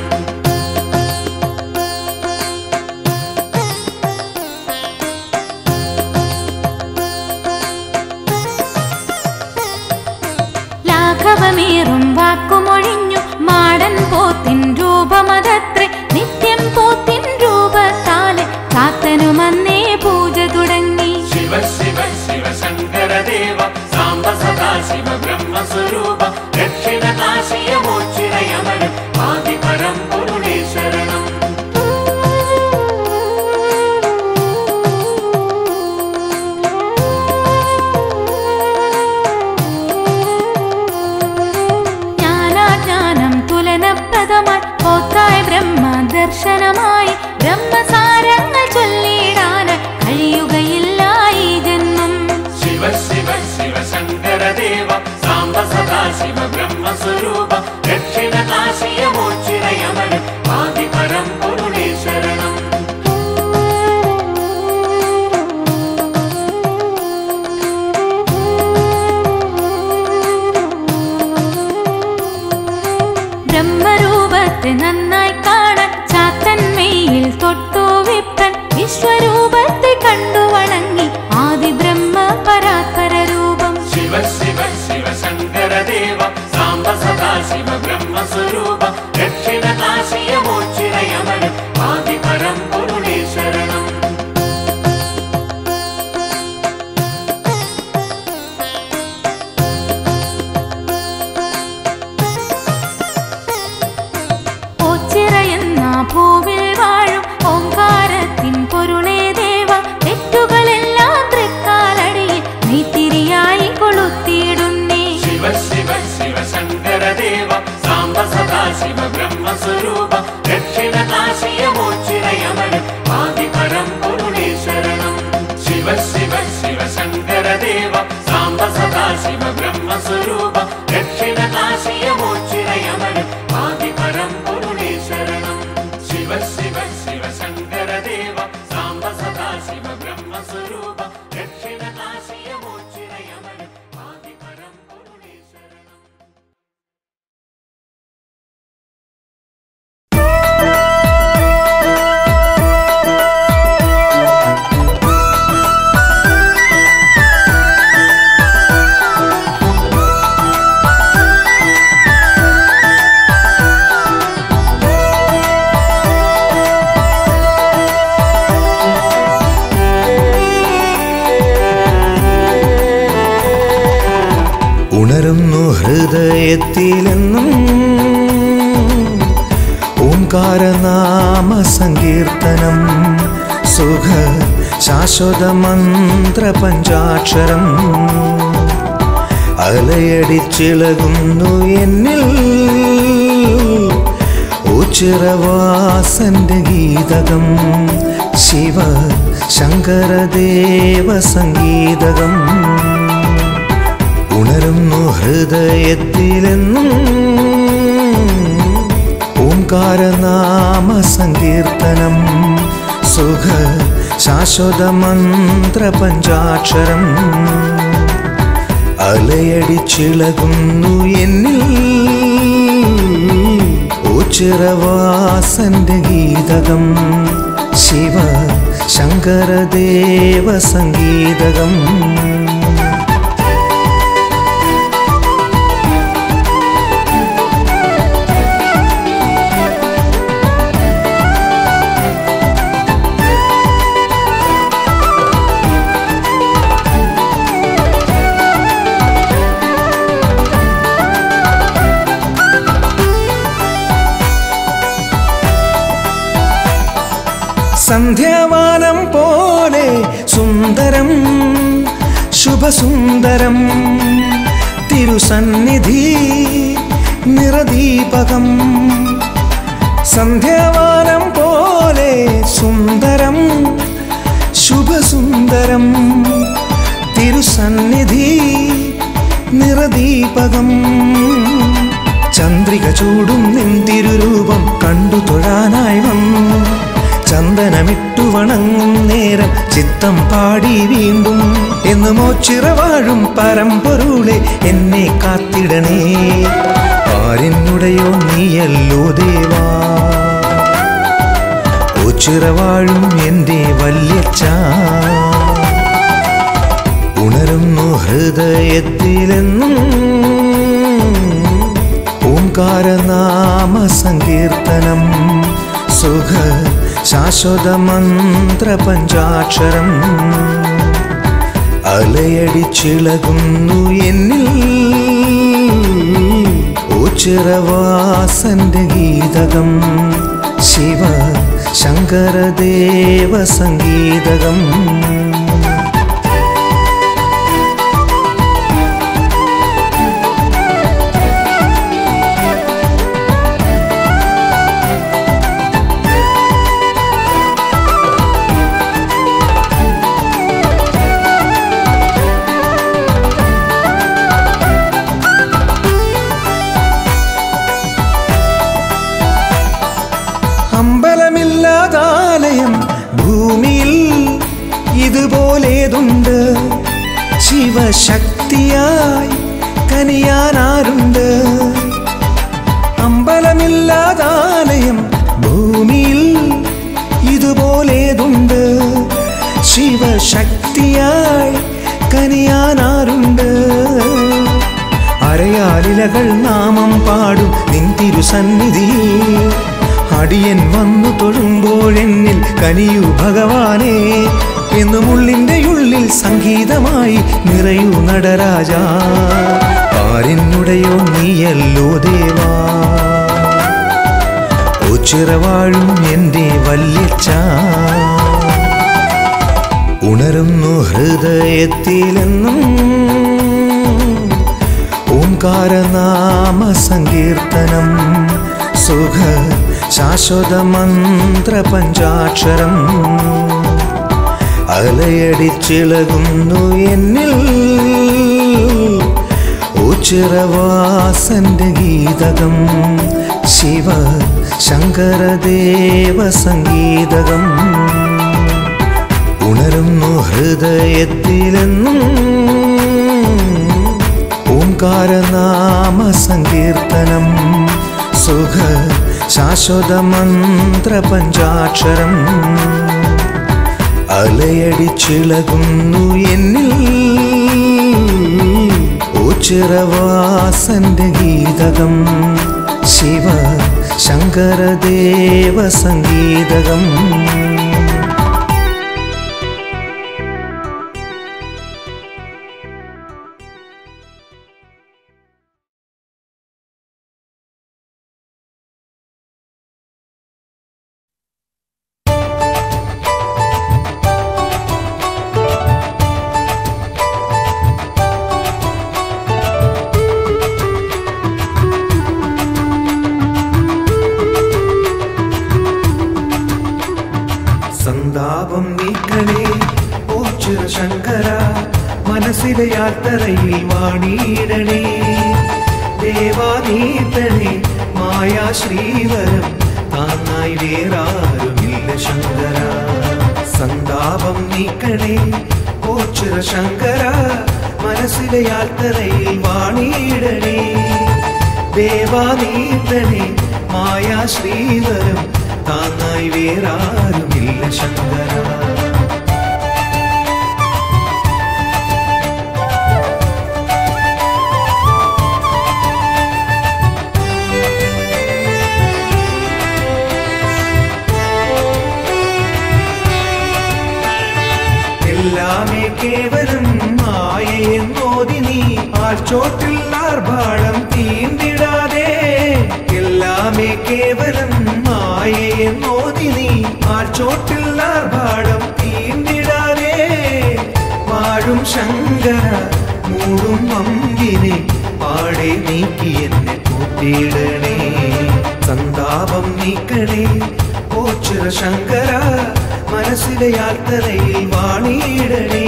ലാഘവമേറും വാക്കുമൊഴിഞ്ഞു മാടൻ പോത്തിൻ രൂപമതത്രേ നിത്യം പോത്തിൻ രൂപത്താലെ ചാത്തനുമന്നേ പൂജ തുടങ്ങി ശിവ ശിവ ശിവ ശങ്കര ദേവ സാംബ സദാ ശിവ ബ്രഹ്മ സ്വരൂപ ദക്ഷിണ കാശിയ മോച്ചിരയമന ആദി പരമ്പൊരുളേ ശരണം ജ്ഞാനാജ്ഞാനം തുലനപ്രദമായി പോത്തായ ബ്രഹ്മ ദർശനമായി ബ്രഹ്മസാരങ്ങൾ ചൊല്ലിടാൻ കഴിയുകയില്ല ഈ ജന്മം ശിവ ശിവ ശിവ ശങ്കര ദേവ സാംബ സദാ ശിവ ബ്രഹ്മ സ്വരൂപ ദക്ഷിണ കാശിയ മോച്ചിരയമന ആദി പരമ്പൊരുളേ ശരണം ബ്രഹ്മരൂപത്തെ നന്നായി കാണാൻ ചാത്തന്മയിൽ തൊട്ടു വിപ്രൻ വിശ്വരൂപത്തെ കണ്ടു വണങ്ങി ആദി ബ്രഹ്മ പരാത്പര രൂപം ശിവ ശിവ ശിവ ശങ്കര ദേവ സാംബ സദാ ശിവ ബ്രഹ്മ സ്വരൂപ ദക്ഷിണ കാശിയ മോച്ചിരയമന ഹൃദയത്തിലെന്നും ഓംകാരനാമ സങ്കീർത്തനം സുഖ ശാശ്വത മന്ത്ര പഞ്ചാക്ഷരം അലയടിച്ചിളകുന്നു എന്നിൽ ഉച്ചിറവാസന്റെ ഗീതകം ശിവ ശങ്കരദേവ സംഗീതകം ഉണരുന്നു ഹൃദയത്തിലെന്നും ഓംകാരനാമ സങ്കീർത്തനം സുഖ ശാശ്വത മന്ത്ര പഞ്ചാക്ഷരം അലയടിച്ചിളകുന്നു എന്നിൽ ഓച്ചിറവാസന്റെ ഗീതകം ശിവ ശങ്കരദേവ സംഗീതകം സന്ധ്യാവാനം പോലെ സുന്ദരം ശുഭസുന്ദരം തിരുസന്നിധി നിറദീപകം സന്ധ്യാവാനം പോലെ സുന്ദരം ശുഭസുന്ദരം തിരുസന്നിധി നിറദീപകം ചന്ദ്രിക ചൂടും നിൻ തിരുരൂപം കണ്ടു തൊഴാനായി വന്നു ചന്ദനമിട്ടു വണങ്ങും നേരം ചിത്തം പാടി വീണ്ടും എന്ന് മോച്ചിറവാഴും പരമ്പൊരുളെ എന്നെ കാത്തിടണേ ആരെന്നുടയോ നീയല്ലോ ദേവാ ഓച്ചിറവാഴും എൻ്റെ വല്യച്ഛ ഉണരുന്നു ഹൃദയത്തിലെന്നും ഓംകാരനാമ സങ്കീർത്തനം സുഖ ശാശ്വത മന്ത്ര പഞ്ചാക്ഷരം അലയടിച്ചിളകുന്നു എന്നിൽ ഓച്ചിറവാസന്റെ ഗീതകം ശിവ ശങ്കരദേവ സംഗീതകം അമ്പലമില്ലാതാലയം ഭൂമിയിൽ ഇതുപോലേതുണ്ട് ശിവശക്തിയായി കനിയാനാരുണ്ട് അമ്പലമില്ലാതാലയം ഭൂമിയിൽ ഇതുപോലേതുണ്ട് ശിവശക്തിയായി കനിയാനാരുണ്ട് അരയാലിലകൾ നാമം പാടും നിൻ തിരുസന്നിധിയിൽ അടിയൻ വന്നു തൊഴുമ്പോഴെന്നിൽ കനിയു ഭഗവാനെ എന്നും ഉള്ളിൻ്റെ ഉള്ളിൽ സംഗീതമായി നിറയൂ നടരാജ ആരെന്നുടയോ നീയല്ലോ ദേവാ ഓച്ചിറവാഴും എൻ്റെ വല്യച്ഛ ഉണരുന്നു ഹൃദയത്തിലെന്നും ഓംകാരനാമ സങ്കീർത്തനം സുഖ ശാശ്വത മന്ത്ര പഞ്ചാക്ഷരം അലയടിച്ചിളകുന്നു എന്നിൽ ഓച്ചിറവാസന്റെ ഗീതകം ശിവ ശങ്കരദേവ സംഗീതകം ഉണരുന്നു ഹൃദയത്തിലെന്നും ഓംകാരനാമ സങ്കീർത്തനം സുഖ ശാശ്വത മന്ത്ര പഞ്ചാക്ഷരം അലയടിച്ചിളകുന്നു എന്നിൽ ഓച്ചിറവാസന്റെ ഗീതകം ശിവ ശങ്കരദേവ സംഗീതകം സന്താപം നീക്കണേ ഓച്ചിറ ശങ്കര മനസ്സിലെ യാത്രയിൽ വാണിയിടണേ ദേവാനീതനെ മായാ ശ്രീവരം താങ്ങായി വേറാരുമില്ല ശങ്കര സന്താപം നീക്കണേ ഓച്ചിറ ശങ്കര മനസ്സിലെ യാത്രയിൽ വാണിയിടണേ ദേവാനീതനെ മായാ ശ്രീവരം താങ്ങായി വേറാരുമില്ല ശങ്കര എല്ലാമേ കേവലം മായയെന്നോതി നീ ആഴ്ചോട്ടിൽ ആർഭാടം തീണ്ടിടാതെ എല്ലാമേ കേവലം മായയെന്നോതി നീ ആഴ്ചോട്ടിൽ ആർഭാടം തീണ്ടിടാതെ വാഴും ശങ്കര മൂടും അമ്പിനെ പാടെ നീക്കി എന്നെ കൂട്ടിയിടണേ സന്താപം നീക്കണേ ഓച്ചിറ ശങ്കര മനസ്സിലെ യാത്രയിൽ വാണിയിടണേ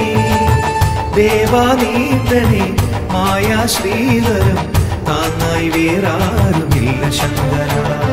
ദേവാനീതനെ മായാ ശ്രീവരം താങ്ങായി വേറാരുമില്ല ശങ്കര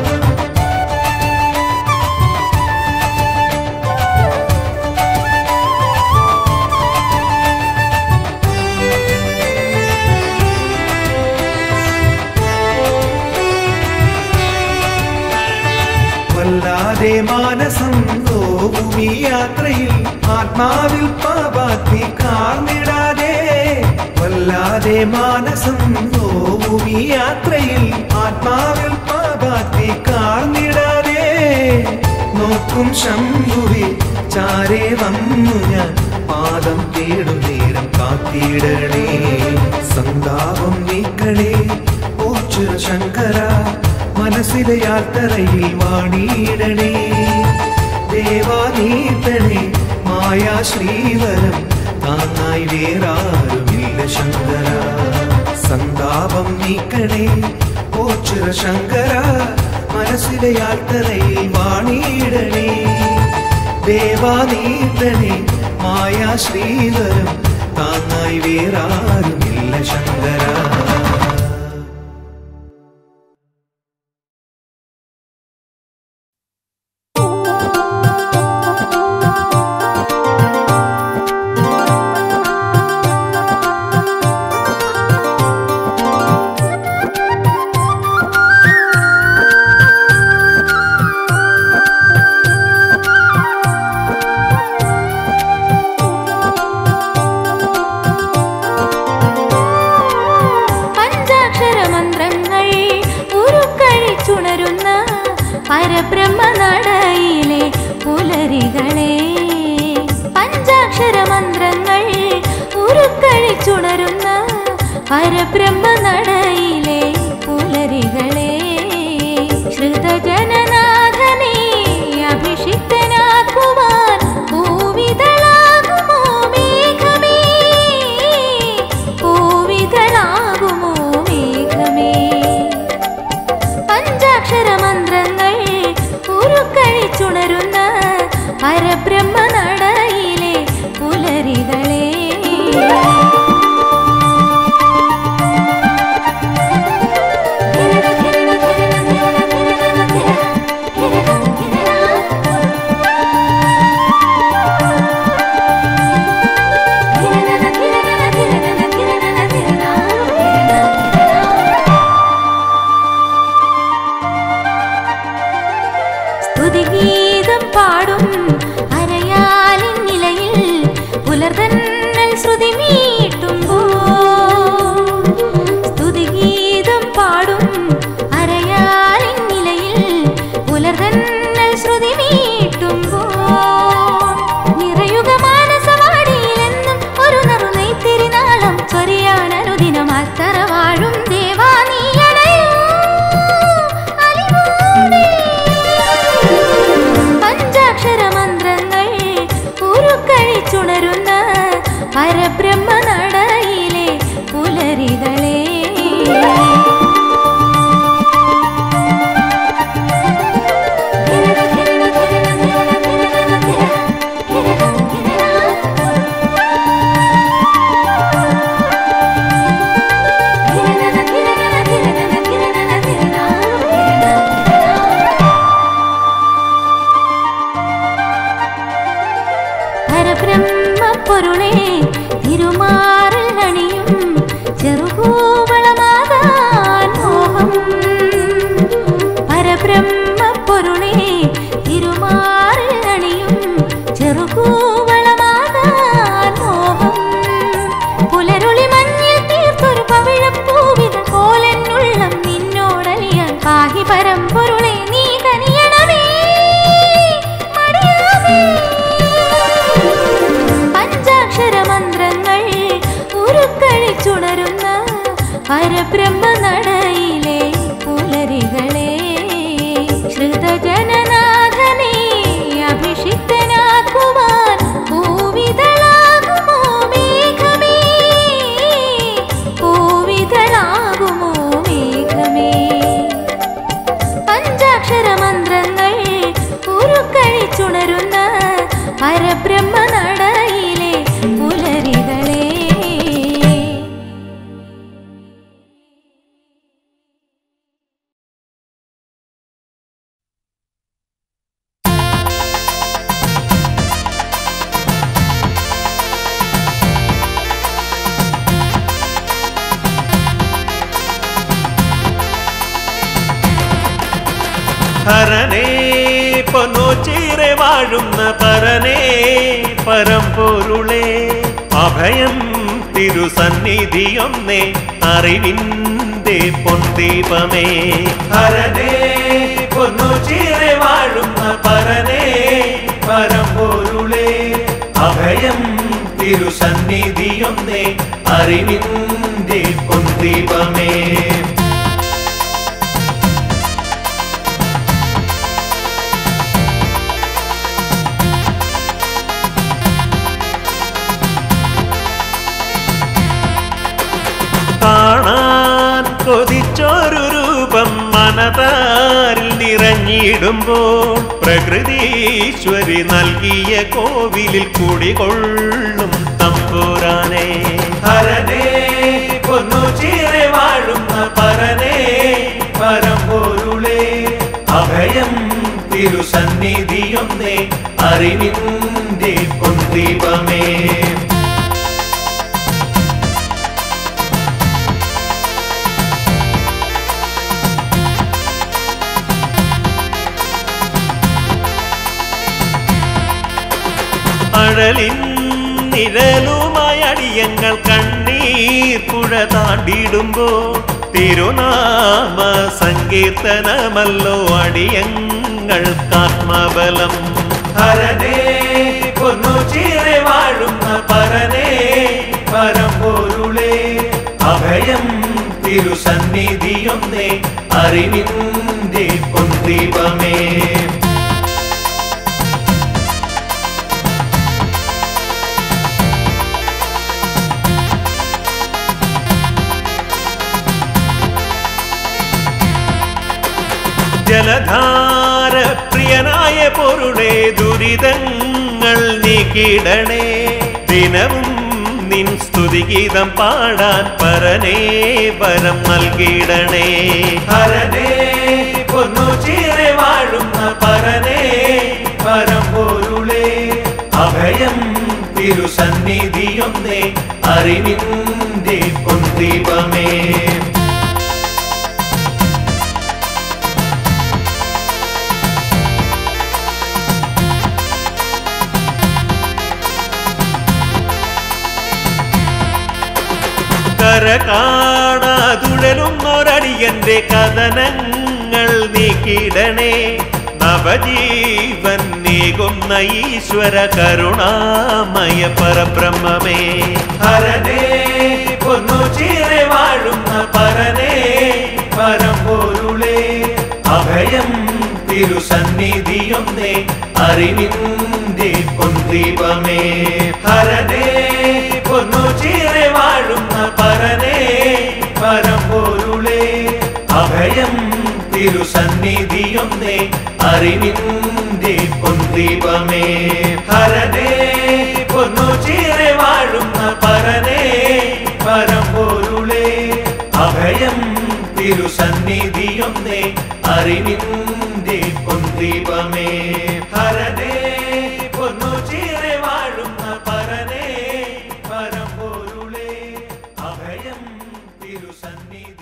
വല്ലാതെ മാനസം നോവും ഈ യാത്രയിൽ ആത്മാവിൽ പാപാത്തി കാർന്നിടാതെ വല്ലാതെ മാനസം നോവും ഈ യാത്രയിൽ ആത്മാവിൽ പാപാത്തി കാർന്നിടാതെ നോക്കും ശംഭുവെ ചാരേ വന്നു ഞാൻ പാദം തേടും നേരം കാത്തിടണേ സന്താപം നീക്കണേ ഓച്ചുര ശങ്കര മനസ്സിലെ യാത്രയിൽ വാണിയിടണേ ദേവാനീതനെ മായാ ശ്രീവരം താങ്ങായി വേറാരുമില്ല ശങ്കര സന്താപം നീക്കണേ ഓച്ചുര ശങ്കര മനസ്സിലെ യാത്രയിൽ വാണിയിടണേ ദേവാനീതനെ മായാ ശ്രീവരം താങ്ങായി വേറാരുമില്ല ശങ്കര പഞ്ചാക്ഷര മന്ത്രങ്ങൾ ഉരുക്കഴിച്ചുണരുന്ന പരബ്രഹ്മ നടയിലെ പുലരികളെ പഞ്ചാക്ഷര മന്ത്രങ്ങൾ ഉരുക്കഴിച്ചുണരുന്ന പരബ്രഹ്മ നടയിലെ പുലരികളെ ശ്രുതജനനാഥനെ അഭിഷിക്തനാക്കുവാൻ ഭൂവിതളാകുമോ മേഘമേ ഭൂവിതളാകുമോ മേഘമേ പഞ്ചാക്ഷര മന്ത്രങ്ങൾ ഉരുക്കഴിച്ചുണരുന്ന പരബ്രഹ്മ നടയിലെ പുലരികളെ സ്തുതിഗീതം പാടും അരയാലിൻ നിലയിൽ പുലർതന്നൽ ശ്രുതി മീട്ടുമ്പോൾ സ്തുതിഗീതം പാടും അരയാലിൻ നിലയിൽ പുലർതന്നൽ ശ്രുതി മീട്ടുമ്പോൾ നിറയുക മാനസവാടിയിലെന്നും ഒരു നറുനെയ്ത്തിരിനാളം ചൊരിയാൻ അനുദിനം അത്തറ വാഴും ദേവാ നീ അണയൂ അലിവോടെ. പഞ്ചാക്ഷര മന്ത്രങ്ങൾ ഉരുക്കഴിച്ചുണരുന്ന പരബ്രഹ്മ നടയിലെ പുലരികളെ ധിരന ധിരന ധിരന പൊരുളേ തിരുമാറിൽ അണിയും ചെറുകൂവളമാകാൻ മോഹം പരബ്രഹ്മ പൊരുളേ തിരുമാറിൽ അണിയും ചെറുകൂവളമാകാൻ മോഹം പുലരുളി മഞ്ഞിൽ തീർത്തൊരു പവിഴപ്പൂവിത കോലനുള്ളം നിന്നോടലിയാൻ പാഹി പരമ്പൊരുളെ നീ കനിയണമേ മടിയാതെ. പഞ്ചാക്ഷര മന്ത്രങ്ങൾ ഉരുക്കഴിച്ചുണരുന്ന പരബ്രഹ്മ നടയിലെ പുലരികളെ ശ്രുതജനനാഥനെ അഭിഷിക്തനാക്കുവാൻ പൂവിതളാകുമോ മേഘമേ പൂവിതളാകുമോ മേഘമേ പഞ്ചാക്ഷര മന്ത്രങ്ങൾ ഉരുക്കഴിച്ചുണരുന്ന പരബ്രഹ്മ നടയിലെ പുലരികളെ ഹരനേ പൊന്നോച്ചീറെ വാഴുന്ന പരനേ പരമ്പൊരുളേ അഭയം തിരുസന്നിധിയൊന്നേ അറിവിൻ്റെ പൊന്തീപമേ ഹരനേ പൊന്നോച്ചീറെ വാഴുന്ന പരനേ പരമ്പൊരുളേ അഭയം തിരുസന്നിധിയൊന്നേ അറിവിൻ്റെ പൊന്തീപമേ കാണാൻ കൊതിച്ചൊരു രൂപം മനതാരിൽ നിറഞ്ഞിടുമ്പോൾ പ്രകൃതീശ്വരി നൽകിയ കോവിലിൽ കുടികൊള്ളും തമ്പുരാനെ ഹരനേ പൊന്നു ചീരെ വാഴുന്ന പരനേ പരമ്പൊരുളേ അഭയം തിരുസന്നിധിയൊന്നേ അറിവിൻ്റെ പൊന്തീപമേ അഴലിൻ നിഴലുമായി അടിയങ്ങൾ കണ്ണീർ പുഴ താണ്ടിടുമ്പോൾ തിരുനാമ സങ്കീർത്തനമല്ലോ അടിയങ്ങൾക്കാത്മബലം ഹരനേ പൊന്നു ചീരെ വാഴുന്ന പരനേ പരമ്പൊരുളേ അഭയം തിരുസന്നിധിയൊന്നേ അറിവിൻ്റെ പൊന്തീപമേ ജലധാര പ്രിയനായ പൊരുളെ ദുരിതങ്ങൾ നീക്കിടണേ ദിനവും നിൻ സ്തുതിഗീതം പാടാൻ പരനേ വരം നൽകിടണേ ഹരനേ പൊന്നു ചീരെ വാഴുന്ന പരനേ പരം പൊരുളേ അഭയം തിരുസന്നിധിയൊന്നേ അറിവിൻ്റെ പൊന്തീപമേ കര കാണാതുഴലുന്നൊരടിയന്റെ കഥനങ്ങൾ നീക്കിടണേ നവജീവൻ നീകുന്ന ഈശ്വര കരുണാമയ പരബ്രഹ്മമേ ഹരനേ പൊന്നു ചീരെ വാഴുന്ന പരനേ പരമ്പൊരുളേ അഭയം തിരുസന്നിധിയൊന്നേ അറിവിൻ്റെ പൊന്തീപമേ ഹരനേ പൊന്നു ചീരെ വാഴുന്ന പരനേ പരമ്പൊരുളേ അഭയം തിരുസന്നിധിയൊന്നേ അറിവിൻ്റെ പൊന്തീപമേ ഹരനേ പൊന്നു ചീരെ വാഴുന്ന പരനേ പരമ്പൊരുളേ അഭയം തിരുസന്നിധിയൊന്നേ അറിവിൻ്റെ പൊന്തീപമേ ഹരനേ പൊന്നു ചീരെ വാഴുന്ന പരനേ തിരുസന്നിധി